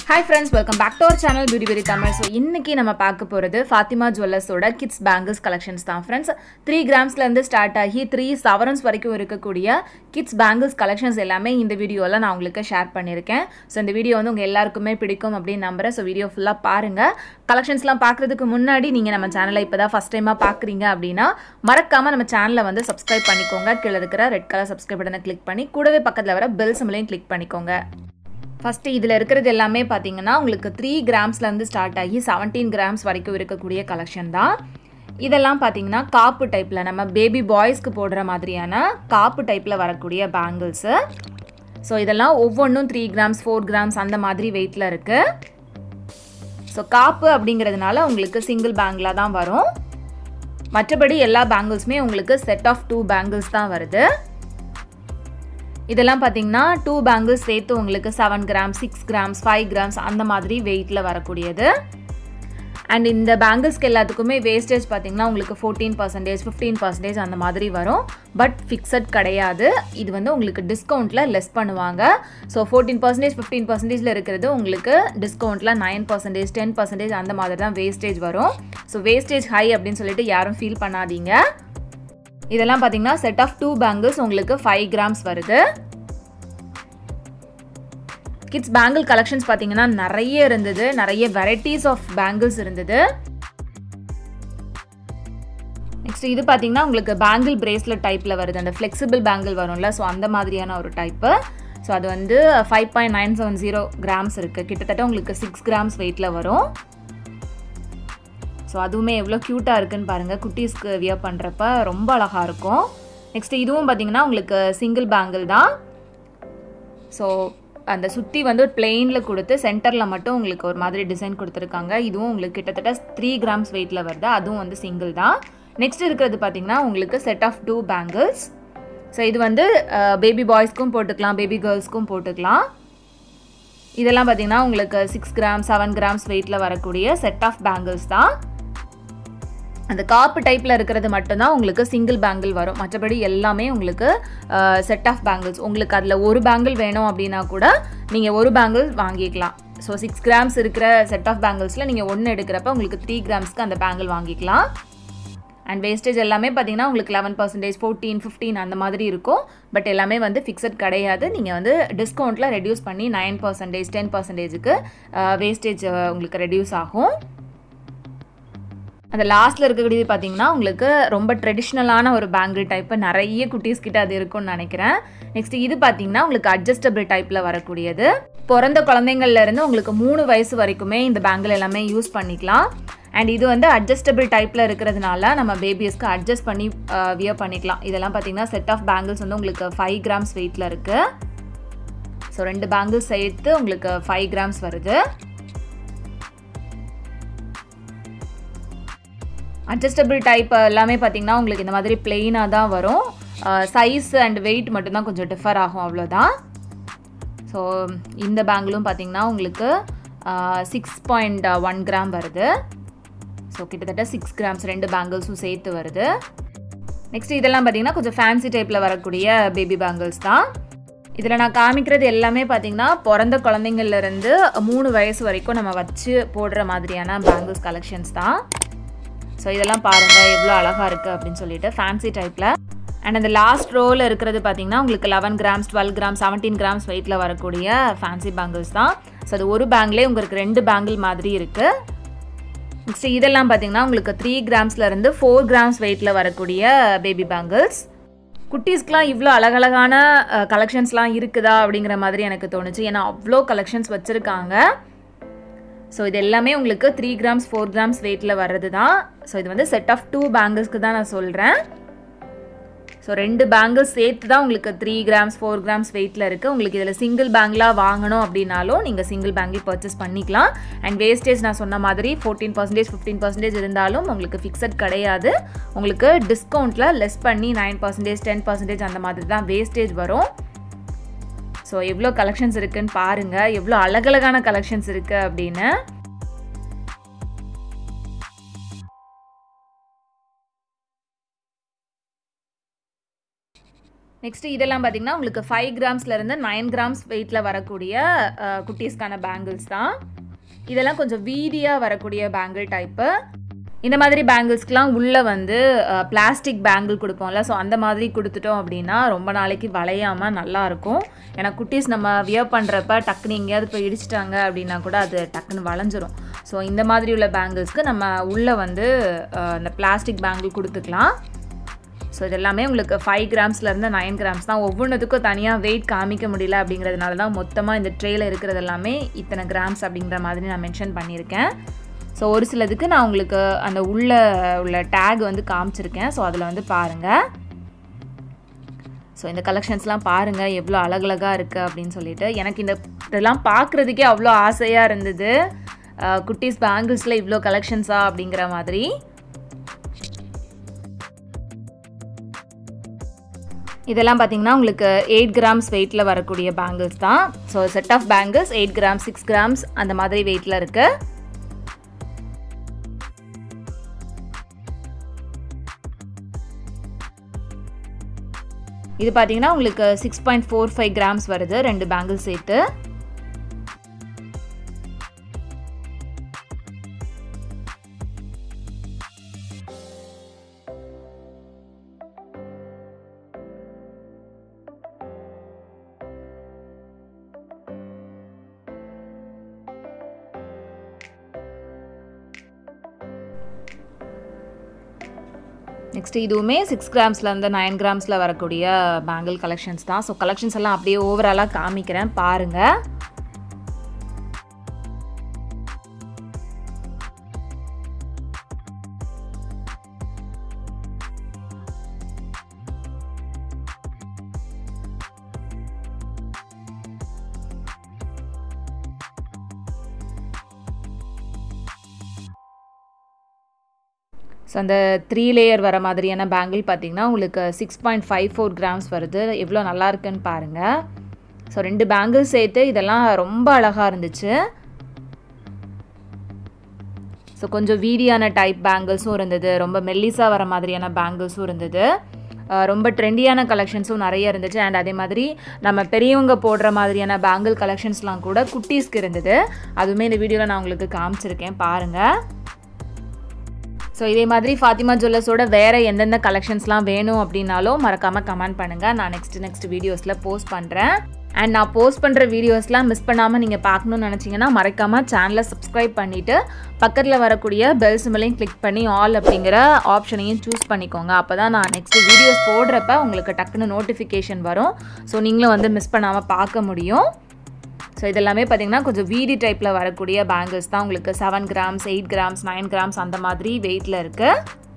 hi friends welcome back to our channel beauty beauty Tamil so இன்னைக்கு நம்ம பார்க்க போகிறது ஃபாத்திமா ஜுவல்லர்ஸோட கிட்ஸ் பேங்கிள்ஸ் கலெக்ஷன்ஸ் தான் ஃப்ரெண்ட்ஸ் த்ரீ கிராம்ஸ்லேருந்து ஸ்டார்ட் ஆகி த்ரீ சவரன்ஸ் வரைக்கும் இருக்கக்கூடிய கிட்ஸ் பேங்கிள்ஸ் கலெக்ஷன்ஸ் எல்லாமே இந்த வீடியோவில் நான் உங்களுக்கு ஷேர் பண்ணியிருக்கேன் ஸோ இந்த வீடியோ வந்து உங்கள் எல்லாருக்குமே பிடிக்கும் அப்படின்னு நம்புறேன் ஸோ வீடியோ ஃபுல்லாக பாருங்கள் கலெக்ஷன்ஸ்லாம் பார்க்குறதுக்கு முன்னாடி நீங்கள் நம்ம சேனலை இப்போ தான் ஃபஸ்ட் டைமாக பார்க்குறீங்க அப்படின்னா மறக்காமல் நம்ம சேனலை வந்து சப்ஸ்கிரைப் பண்ணிக்கோங்க கீழே இருக்கிற ரெட் கலர் சப்ஸ்கிரைப் பட்டனை கிளிக் பண்ணி கூடவே பக்கத்தில் வர பெல் சிம்லையும் கிளிக் பண்ணிக்கோங்க ஃபஸ்ட்டு இதில் இருக்கிறது எல்லாமே பார்த்தீங்கன்னா உங்களுக்கு த்ரீ கிராம்ஸ்லேருந்து ஸ்டார்ட் ஆகி செவன்டீன் கிராம்ஸ் வரைக்கும் இருக்கக்கூடிய கலெக்ஷன் தான் இதெல்லாம் பார்த்தீங்கன்னா காப்பு டைப்பில் நம்ம பேபி பாய்ஸ்க்கு போடுற மாதிரியான காப்பு டைப்பில் வரக்கூடிய பேங்கிள்ஸு ஸோ இதெல்லாம் ஒவ்வொன்றும் த்ரீ கிராம்ஸ் ஃபோர் கிராம்ஸ் அந்த மாதிரி வெயிட்டில் இருக்குது ஸோ காப்பு அப்படிங்கிறதுனால உங்களுக்கு சிங்கிள் பேங்கில் தான் வரும் மற்றபடி எல்லா பேங்கிள்ஸுமே உங்களுக்கு செட் ஆஃப் டூ பேங்கிள்ஸ் தான் வருது இதெல்லாம் பார்த்தீங்கன்னா டூ பேங்கிள்ஸ் சேர்த்து உங்களுக்கு seven gram six grams five grams அந்த மாதிரி வெயிட்டில் வரக்கூடியது அண்ட் இந்த பேங்கிள்ஸ்க்கு எல்லாத்துக்குமே வேஸ்டேஜ் பார்த்தீங்கன்னா உங்களுக்கு ஃபோர்டீன் பர்சன்டேஜ் ஃபிஃப்டீன் பர்சன்டேஜ் அந்த மாதிரி வரும் பட் ஃபிக்ஸட் கிடையாது இது வந்து உங்களுக்கு டிஸ்கவுண்ட்டில் லெஸ் பண்ணுவாங்க ஸோ ஃபோர்டீன் பர்சன்டேஜ் ஃபிஃப்டீன் பர்சன்டேஜில் இருக்கிறது உங்களுக்கு டிஸ்கவுண்ட்டில் நைன் பர்சன்டேஜ் டென் பர்சன்டேஜ் அந்த மாதிரி தான் வேஸ்டேஜ் வரும் ஸோ வேஸ்டேஜ் ஹை அப்படின்னு சொல்லிட்டு யாரும் ஃபீல் பண்ணாதீங்க இதெல்லாம் பார்த்தீங்கன்னா செட் ஆஃப் டூ பேங்கிள்ஸ் உங்களுக்கு ஃபைவ் கிராம்ஸ் வருது கிட்ஸ் பேங்கிள் கலெக்ஷன்ஸ் பார்த்தீங்கன்னா நிறைய இருந்தது நிறைய வெரைட்டிஸ் ஆஃப் பேங்கிள்ஸ் இருந்தது நெக்ஸ்ட் இது பார்த்தீங்கன்னா உங்களுக்கு பேங்கிள் பிரேஸ்லெட் டைப்பில் வருது அந்த ஃப்ளெக்சிபிள் பேங்கிள் வரும்ல ஸோ அந்த மாதிரியான ஒரு டைப்பு ஸோ அது வந்து five point nine seven zero grams இருக்குது கிட்டத்தட்ட உங்களுக்கு சிக்ஸ் கிராம்ஸ் வெயிட்டில் வரும் ஸோ அதுவுமே எவ்வளோ க்யூட்டாக இருக்குன்னு பாருங்கள் குட்டீஸ்க்கு வியர் பண்ணுறப்ப ரொம்ப அழகாக இருக்கும் நெக்ஸ்ட் இதுவும் பார்த்தீங்கன்னா உங்களுக்கு சிங்கிள் பேங்கிள் தான் ஸோ அந்த சுற்றி வந்து பிளெயினில் கொடுத்து சென்டரில் மட்டும் உங்களுக்கு ஒரு மாதிரி டிசைன் கொடுத்துருக்காங்க இதுவும் உங்களுக்கு கிட்டத்தட்ட த்ரீ கிராம்ஸ் வெயிட்டில் வருது அதுவும் வந்து சிங்கிள் தான் நெக்ஸ்ட் இருக்கிறது பார்த்தீங்கன்னா உங்களுக்கு set of two bangles so இது வந்து பேபி பாய்ஸ்க்கும் போட்டுக்கலாம் பேபி கேர்ள்ஸ்க்கும் போட்டுக்கலாம் இதெல்லாம் பார்த்தீங்கன்னா உங்களுக்கு சிக்ஸ் கிராம் செவன் கிராம்ஸ் வெயிட்டில் வரக்கூடிய செட் ஆஃப் பேங்கிள்ஸ் தான் அந்த காப்பு டைப்பில் இருக்கிறது மட்டும்தான் உங்களுக்கு சிங்கிள் பேங்கிள் வரும் மற்றபடி எல்லாமே உங்களுக்கு செட் ஆஃப் பேங்கிள்ஸ் உங்களுக்கு அதில் ஒரு பேங்கிள் வேணும் அப்படின்னா கூட நீங்கள் ஒரு பேங்கிள் வாங்கிக்கலாம் ஸோ சிக்ஸ் கிராம்ஸ் இருக்கிற செட் ஆஃப் பேங்கிள்ஸில் நீங்கள் ஒன்று எடுக்கிறப்ப உங்களுக்கு த்ரீ கிராம்ஸ்க்கு அந்த பேங்கிள் வாங்கிக்கலாம் அண்ட் வேஸ்டேஜ் எல்லாமே பார்த்தீங்கன்னா உங்களுக்கு லெவன் பர்சன்டேஜ் ஃபோர்டீன் ஃபிஃப்டீன் அந்த மாதிரி இருக்கும் பட் எல்லாமே வந்து ஃபிக்ஸட் கிடையாது நீங்கள் வந்து டிஸ்கவுண்ட்டில் ரெடியூஸ் பண்ணி நைன் பர்சன்டேஜ் டென் பர்சன்டேஜுக்கு வேஸ்டேஜ் உங்களுக்கு ரெடியூஸ் ஆகும் அந்த லாஸ்ட்டில் இருக்கக்கூடியது பார்த்தீங்கன்னா உங்களுக்கு ரொம்ப ட்ரெடிஷ்னலான ஒரு பேங்கிள் டைப்பு நிறைய குட்டீஸ் கிட்ட அது இருக்கும்னு நினைக்கிறேன் நெக்ஸ்ட் இது பார்த்தீங்கன்னா உங்களுக்கு அட்ஜஸ்டபிள் டைப்பில் வரக்கூடியது பிறந்த குழந்தைங்கள்லேருந்து உங்களுக்கு மூணு வயசு வரைக்குமே இந்த பேங்கிள் எல்லாமே யூஸ் பண்ணிக்கலாம் அண்ட் இது வந்து அட்ஜஸ்டபிள் டைப்பில் இருக்கிறதுனால நம்ம பேபிஸ்க்கு அட்ஜஸ்ட் பண்ணி வியர் பண்ணிக்கலாம் இதெல்லாம் பார்த்தீங்கன்னா செட் ஆஃப் பேங்கிள்ஸ் வந்து உங்களுக்கு ஃபைவ் கிராம்ஸ் வெயிட்டில் இருக்குது ஸோ ரெண்டு பேங்கிள்ஸ் சேர்த்து உங்களுக்கு ஃபைவ் கிராம்ஸ் வருது அட்ஜஸ்டபிள் டைப் எல்லாமே பார்த்தீங்கன்னா உங்களுக்கு இந்த மாதிரி பிளெயினாக தான் வரும் சைஸ் அண்ட் வெயிட் மட்டும்தான் கொஞ்சம் டிஃபர் ஆகும் அவ்வளோதான் ஸோ இந்த பேங்கிளும் பார்த்தீங்கன்னா உங்களுக்கு சிக்ஸ் பாயிண்ட் ஒன் கிராம் வருது ஸோ கிட்டத்தட்ட சிக்ஸ் கிராம்ஸ் ரெண்டு பேங்கிள்ஸும் சேர்த்து வருது நெக்ஸ்ட் இதெல்லாம் பார்த்தீங்கன்னா கொஞ்சம் ஃபேன்சி டைப்பில் வரக்கூடிய பேபி பேங்கிள்ஸ் தான் இதில் நான் காமிக்கிறது எல்லாமே பார்த்தீங்கன்னா பிறந்த குழந்தைங்கள்லேருந்து மூணு வயசு வரைக்கும் நம்ம வச்சு போடுற மாதிரியான பேங்கிள்ஸ் கலெக்ஷன்ஸ் தான் ஸோ இதெல்லாம் பாருங்கள் எவ்வளோ அழகாக இருக்குது அப்படின்னு சொல்லிட்டு ஃபேன்சி டைப்பில் அண்ட் அந்த லாஸ்ட் ரோவில் இருக்கிறது பார்த்தீங்கன்னா உங்களுக்கு eleven grams twelve gram seventeen grams வெயிட்டில் வரக்கூடிய ஃபேன்சி பேங்கிள்ஸ் தான் ஸோ அது ஒரு பேங்க்லேயே உங்களுக்கு ரெண்டு பேங்கிள் மாதிரி இருக்குது நெக்ஸ்ட் இதெல்லாம் பார்த்தீங்கன்னா உங்களுக்கு த்ரீ கிராம்ஸ்லேருந்து ஃபோர் கிராம்ஸ் வெயிட்டில் வரக்கூடிய பேபி பேங்கிள்ஸ் குட்டீஸ்க்கெலாம் இவ்வளோ அழகழகான கலெக்ஷன்ஸ்லாம் இருக்குதா அப்படிங்கிற மாதிரி எனக்கு தோணுச்சு ஏன்னா அவ்வளோ கலெக்ஷன்ஸ் வச்சுருக்காங்க ஸோ இது எல்லாமே உங்களுக்கு த்ரீ கிராம்ஸ் ஃபோர் கிராம்ஸ் வெயிட்டில் வர்றது தான் ஸோ இது வந்து செட் ஆஃப் டூ பேங்கிள்ஸ்க்கு தான் நான் சொல்கிறேன் ஸோ ரெண்டு பேங்கிள்ஸ் சேர்த்து தான் உங்களுக்கு த்ரீ கிராம்ஸ் ஃபோர் கிராம்ஸ் வெயிட்டில் இருக்குது உங்களுக்கு இதில் சிங்கிள் பேங்கிளாக வாங்கணும் அப்படின்னாலும் நீங்கள் சிங்கிள் பேங்கிள் பர்ச்சேஸ் பண்ணிக்கலாம் அண்ட் வேஸ்டேஜ் நான் சொன்ன மாதிரி ஃபோர்டீன் பர்சன்டேஜ் ஃபிஃப்டீன் பர்சன்டேஜ் இருந்தாலும் உங்களுக்கு ஃபிக்ஸட் கிடையாது உங்களுக்கு டிஸ்கவுண்ட்டில் லெஸ் பண்ணி நைன் பர்சன்டேஜ் டென் பர்சன்டேஜ் அந்த மாதிரி தான் வேஸ்டேஜ் வரும் ஸோ எவ்வளோ கலெக்ஷன்ஸ் இருக்குன்னு பாருங்கள் எவ்வளோ அழகழகான கலெக்ஷன்ஸ் இருக்குது அப்படின்னு நெக்ஸ்ட் இதெல்லாம் பார்த்தீங்கன்னா உங்களுக்கு ஃபைவ் கிராம்ஸ்லேருந்து நைன் கிராம்ஸ் வெயிட்டில் வரக்கூடிய அஹ், குட்டீஸ்க்கான பேங்கிள்ஸ் தான் இதெல்லாம் கொஞ்சம் வீதியாக வரக்கூடிய பேங்கிள் டைப்பு இந்த மாதிரி பேங்கிள்ஸ்க்கெலாம் உள்ளே வந்து பிளாஸ்டிக் பேங்கிள் கொடுப்போம்ல ஸோ அந்த மாதிரி கொடுத்துட்டோம் அப்படின்னா ரொம்ப நாளைக்கு வளையாமல் நல்லாயிருக்கும் ஏன்னா குட்டீஸ் நம்ம வியர் பண்ணுறப்ப டக்குன்னு எங்கேயாவது போய் இடிச்சிட்டாங்க அப்படின்னா கூட அது டக்குன்னு வளைஞ்சிரும் ஸோ இந்த மாதிரி உள்ள பேங்கிள்ஸ்க்கு நம்ம உள்ளே வந்து அஹ், இந்த பிளாஸ்டிக் பேங்கிள் கொடுத்துக்கலாம் ஸோ இது எல்லாமே உங்களுக்கு ஃபைவ் கிராம்ஸ்லேருந்து நைன் கிராம்ஸ் தான் ஒவ்வொன்றுத்துக்கும் தனியாக வெயிட் காமிக்க முடியல அப்படிங்கிறதுனால தான் மொத்தமாக இந்த ட்ரேயில் இருக்கிறது எல்லாமே இத்தனை கிராம்ஸ் அப்படிங்கிற மாதிரி நான் மென்ஷன் பண்ணியிருக்கேன் ஸோ ஒரு சிலதுக்கு நான் உங்களுக்கு அந்த உள்ள உள்ள டேக் வந்து காமிச்சிருக்கேன் ஸோ அதில் வந்து பாருங்கள் ஸோ இந்த கலெக்ஷன்ஸ்லாம் பாருங்கள் எவ்வளோ அழகழகாக இருக்குது அப்படின்னு சொல்லிட்டு எனக்கு இந்த இதெல்லாம் பார்க்குறதுக்கே அவ்வளோ ஆசையாக இருந்தது அஹ், குட்டீஸ் பேங்கிள்ஸில் இவ்வளோ கலெக்ஷன்ஸா அப்படிங்கிற மாதிரி இதெல்லாம் பார்த்தீங்கன்னா உங்களுக்கு எயிட் கிராம்ஸ் வெயிட்டில் வரக்கூடிய பேங்கிள்ஸ் தான் so set of bangles eight grams six grams அந்த மாதிரி வெயிட்டில் இருக்குது இது பார்த்தீங்கன்னா உங்களுக்கு six point four five grams வருது ரெண்டு பேங்கிள் சேர்த்து நெக்ஸ்ட் இதுவுமே சிக்ஸ் கிராம்ஸ்லேருந்து நைன் கிராம்ஸில் வரக்கூடிய பேங்கிள் கலெக்ஷன்ஸ் தான் ஸோ கலெக்ஷன்ஸ் எல்லாம் அப்படியே ஓவராலாக காமிக்கிறேன் பாருங்கள் ஸோ அந்த த்ரீ லேயர் வர மாதிரியான பேங்கிள் பார்த்தீங்கன்னா உங்களுக்கு six point five four grams வருது எவ்வளோ நல்லா இருக்குன்னு பாருங்கள் ஸோ ரெண்டு பேங்கிள் சேர்த்து இதெல்லாம் ரொம்ப அழகாக இருந்துச்சு ஸோ கொஞ்சம் வீதியான டைப் பேங்கிள்ஸும் இருந்தது ரொம்ப மெல்லிஸாக வர மாதிரியான பேங்கிள்ஸும் இருந்தது அஹ் ரொம்ப ட்ரெண்டியான கலெக்ஷன்ஸும் நிறைய இருந்துச்சு அண்ட் அதே மாதிரி நம்ம பெரியவங்க போடுற மாதிரியான பேங்கிள் கலெக்ஷன்ஸ்லாம் கூட குட்டீஸ்க்கு இருந்தது அதுவுமே இந்த வீடியோவில் நான் உங்களுக்கு காமிச்சிருக்கேன் பாருங்கள் ஸோ இதே மாதிரி ஃபாத்திமா ஜுவல்லர்ஸோட வேறு எந்தெந்த கலெக்ஷன்ஸ்லாம் வேணும் அப்படின்னாலும் மறக்காமல் கமெண்ட் பண்ணுங்கள் நான் நெக்ஸ்ட் நெக்ஸ்ட் வீடியோஸில் போஸ்ட் பண்ணுறேன் அண்ட் நான் போஸ்ட் பண்ணுற வீடியோஸ்லாம் மிஸ் பண்ணாமல் நீங்கள் பார்க்கணும்னு நினச்சிங்கன்னா மறக்காமல் சேனலை சப்ஸ்கிரைப் பண்ணிவிட்டு பக்கத்தில் வரக்கூடிய பெல் சிம்பிளையும் கிளிக் பண்ணி ஆல் அப்படிங்கிற ஆப்ஷனையும் சூஸ் பண்ணிக்கோங்க அப்போ தான் நான் நெக்ஸ்ட் வீடியோஸ் போடுறப்ப உங்களுக்கு டக்குன்னு நோட்டிஃபிகேஷன் வரும் ஸோ நீங்களும் வந்து மிஸ் பண்ணாமல் பார்க்க முடியும் ஸோ இதெல்லாமே பார்த்தீங்கன்னா கொஞ்சம் வீடி டைப்பில் வரக்கூடிய பேங்கிள்ஸ் தான் உங்களுக்கு seven grams eight grams nine grams அந்த மாதிரி வெயிட்டில் இருக்குது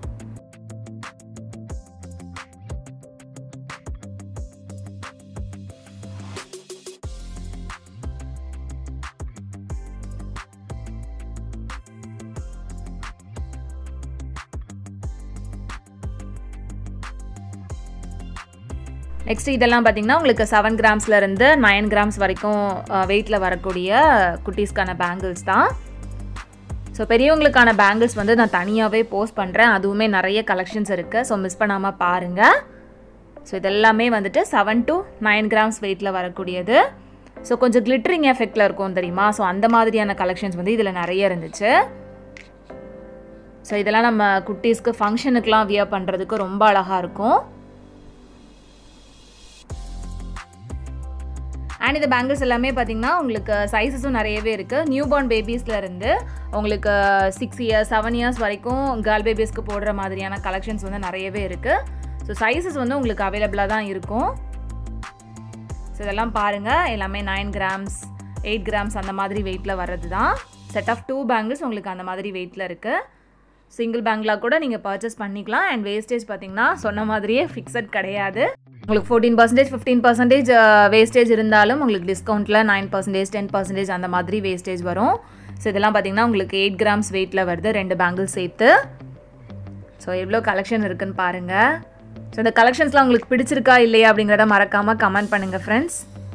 நெக்ஸ்ட் இதெல்லாம் பார்த்தீங்கன்னா உங்களுக்கு செவன் கிராம்ஸ்லேருந்து நைன் கிராம்ஸ் வரைக்கும் வெயிட்டில் வரக்கூடிய குட்டீஸ்க்கான பேங்கிள்ஸ் தான் ஸோ பெரியவங்களுக்கான பேங்கிள்ஸ் வந்து நான் தனியாகவே போஸ்ட் பண்ணுறேன் அதுவுமே நிறைய கலெக்ஷன்ஸ் இருக்குது ஸோ மிஸ் பண்ணாமல் பாருங்கள் ஸோ இதெல்லாமே வந்துட்டு செவன் டு நைன் கிராம்ஸ் வெயிட்டில் வரக்கூடியது ஸோ கொஞ்சம் கிளிட்டரிங் எஃபெக்டில் இருக்கும் தெரியுமா ஸோ அந்த மாதிரியான கலெக்ஷன்ஸ் வந்து இதில் நிறைய இருந்துச்சு ஸோ இதெல்லாம் நம்ம குட்டீஸ்க்கு ஃபங்க்ஷனுக்குலாம் வியர் பண்ணுறதுக்கு ரொம்ப அழகாக இருக்கும் அண்ட் இந்த பேங்கிள்ஸ் எல்லாமே பார்த்தீங்கன்னா உங்களுக்கு சைஸஸும் நிறையவே இருக்குது நியூ பார்ன் பேபிஸ்லேருந்து உங்களுக்கு சிக்ஸ் இயர்ஸ் செவன் இயர்ஸ் வரைக்கும் கேர்ள் பேபிஸ்க்கு போடுற மாதிரியான கலெக்ஷன்ஸ் வந்து நிறையவே இருக்குது ஸோ சைஸஸ் வந்து உங்களுக்கு அவைலபிளாக தான் இருக்கும் ஸோ இதெல்லாம் பாருங்கள் எல்லாமே நைன் கிராம்ஸ் எயிட் கிராம்ஸ் அந்த மாதிரி வெயிட்டில் வர்றது தான் செட் ஆஃப் டூ பேங்கிள்ஸ் உங்களுக்கு அந்த மாதிரி வெயிட்டில் இருக்குது சிங்கிள் பேங்கிளாக கூட நீங்கள் பர்ச்சேஸ் பண்ணிக்கலாம் அண்ட் வேஸ்டேஜ் பார்த்தீங்கன்னா சொன்ன மாதிரியே ஃபிக்ஸட் கிடையாது உங்களுக்கு fourteen percentage fifteen percentage wastage இருந்தாலும் உங்களுக்கு டிஸ்கவுண்ட்டில் நைன் பர்சன்டேஜ் டென் பர்சன்டேஜ் அந்த மாதிரி வேஸ்டேஜ் வரும் ஸோ இதெல்லாம் பார்த்தீங்கன்னா உங்களுக்கு எயிட் கிராம்ஸ் வெயிட்டில் வருது ரெண்டு பேங்கிள் சேர்த்து ஸோ எவ்வளோ கலெக்ஷன் இருக்குன்னு பாருங்கள் ஸோ இந்த கலெக்ஷன்ஸ்லாம் உங்களுக்கு பிடிச்சிருக்கா இல்லையா அப்படிங்கிறத மறக்காமல் கமெண்ட் பண்ணுங்கள் ஃப்ரெண்ட்ஸ்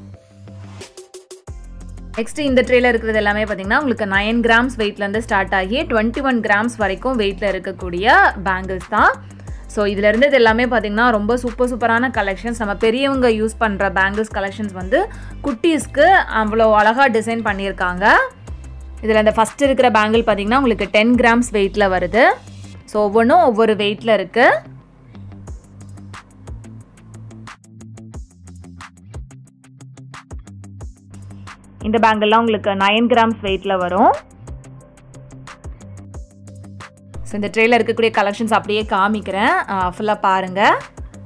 நெக்ஸ்ட் இந்த ட்ரேல இருக்கிறது எல்லாமே பார்த்தீங்கன்னா உங்களுக்கு நைன் கிராம்ஸ் வெயிட்லேருந்து ஸ்டார்ட் ஆகி டுவெண்ட்டி ஒன் கிராம்ஸ் வரைக்கும் வெயிட்டில் இருக்கக்கூடிய பேங்கிள்ஸ் தான் ஸோ இதில் இருந்தது எல்லாமே பார்த்திங்கன்னா ரொம்ப சூப்பர் சூப்பரான கலெக்ஷன்ஸ் நம்ம பெரியவங்க யூஸ் பண்ணுற பேங்கிள்ஸ் கலெக்ஷன்ஸ் வந்து குட்டீஸ்க்கு அவ்வளோ அழகாக டிசைன் பண்ணியிருக்காங்க இதில் இந்த ஃபஸ்ட் இருக்கிற பேங்கிள் பார்த்திங்கன்னா உங்களுக்கு டென் கிராம்ஸ் வெயிட்டில் வருது ஸோ ஒவ்வொன்றும் ஒவ்வொரு வெயிட்டில் இருக்குது இந்த பேங்கிள்லாம் உங்களுக்கு நைன் கிராம்ஸ் வெயிட்டில் வரும் ஸோ இந்த ட்ரேயில் இருக்கக்கூடிய கலெக்ஷன்ஸ் அப்படியே காமிக்கிறேன் ஃபுல்லாக பாருங்கள்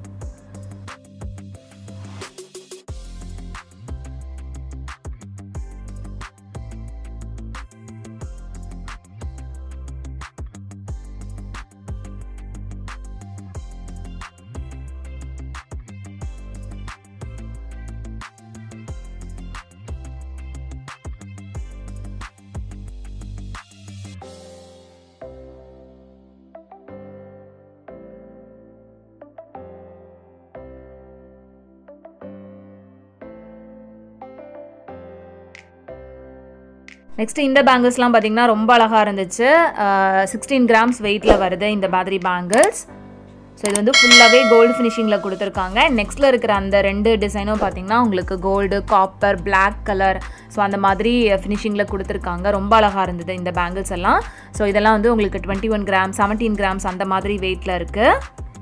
நெக்ஸ்ட் இந்த பேங்கிள்ஸ்லாம் பார்த்தீங்கன்னா ரொம்ப அழகாக இருந்துச்சு சிக்ஸ்டீன் கிராம்ஸ் வெயிட்டில் வருது இந்த மாதிரி பேங்கிள்ஸ் ஸோ இது வந்து ஃபுல்லாகவே கோல்டு ஃபினிஷிங்கில் கொடுத்துருக்காங்க நெக்ஸ்ட்டில் இருக்கிற அந்த ரெண்டு டிசைனும் பார்த்தீங்கன்னா உங்களுக்கு gold copper black colour so அந்த மாதிரி ஃபினிஷிங்கில் கொடுத்துருக்காங்க ரொம்ப அழகாக இருந்தது இந்த பேங்கிள்ஸ் எல்லாம் ஸோ இதெல்லாம் வந்து உங்களுக்கு twenty one gram seventeen grams அந்த மாதிரி வெயிட்டில் இருக்குது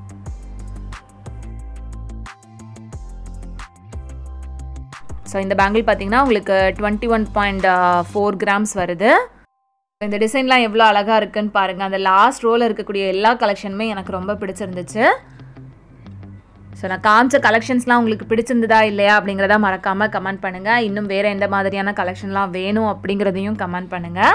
ஸோ இந்த பேங்கிள் பார்த்தீங்கன்னா உங்களுக்கு twenty one point four grams வருது இந்த டிசைன்லாம் எவ்வளோ அழகாக இருக்குன்னு பாருங்கள் அந்த லாஸ்ட் ரோவில் இருக்கக்கூடிய எல்லா கலெக்ஷனுமே எனக்கு ரொம்ப பிடிச்சிருந்துச்சு ஸோ நான் காமிச்ச கலெக்ஷன்ஸ்லாம் உங்களுக்கு பிடிச்சிருந்ததா இல்லையா அப்படிங்கிறத மறக்காமல் கமெண்ட் பண்ணுங்கள் இன்னும் வேறு எந்த மாதிரியான கலெக்ஷன்லாம் வேணும் அப்படிங்கிறதையும் கமெண்ட் பண்ணுங்கள்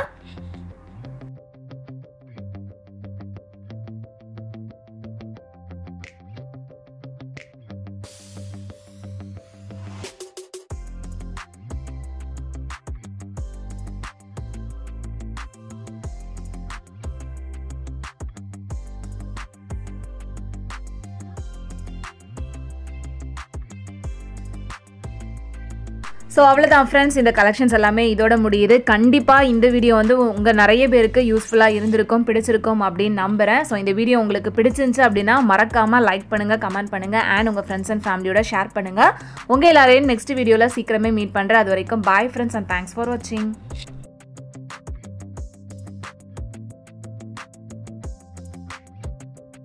ஸோ அவ்வளோதான் ஃப்ரெண்ட்ஸ் இந்த கலெக்ஷன்ஸ் எல்லாமே இதோட முடியுது கண்டிப்பாக இந்த வீடியோ வந்து உங்கள் நிறைய பேருக்கு யூஸ்ஃபுல்லாக இருந்திருக்கும் பிடிச்சிருக்கும் அப்படின்னு நம்புகிறேன் ஸோ இந்த வீடியோ உங்களுக்கு பிடிச்சிருந்துச்சு அப்படின்னா மறக்காமல் லைக் பண்ணுங்கள் கமெண்ட் பண்ணுங்கள் அண்ட் உங்கள் ஃப்ரெண்ட்ஸ் அண்ட் ஃபேமிலியோட ஷேர் பண்ணுங்கள் உங்கள் எல்லாரையும் நெக்ஸ்ட் வீடியோவில் சீக்கிரமே மீட் பண்ணுறேன் அது வரைக்கும் bye friends and thanks for வாட்சிங்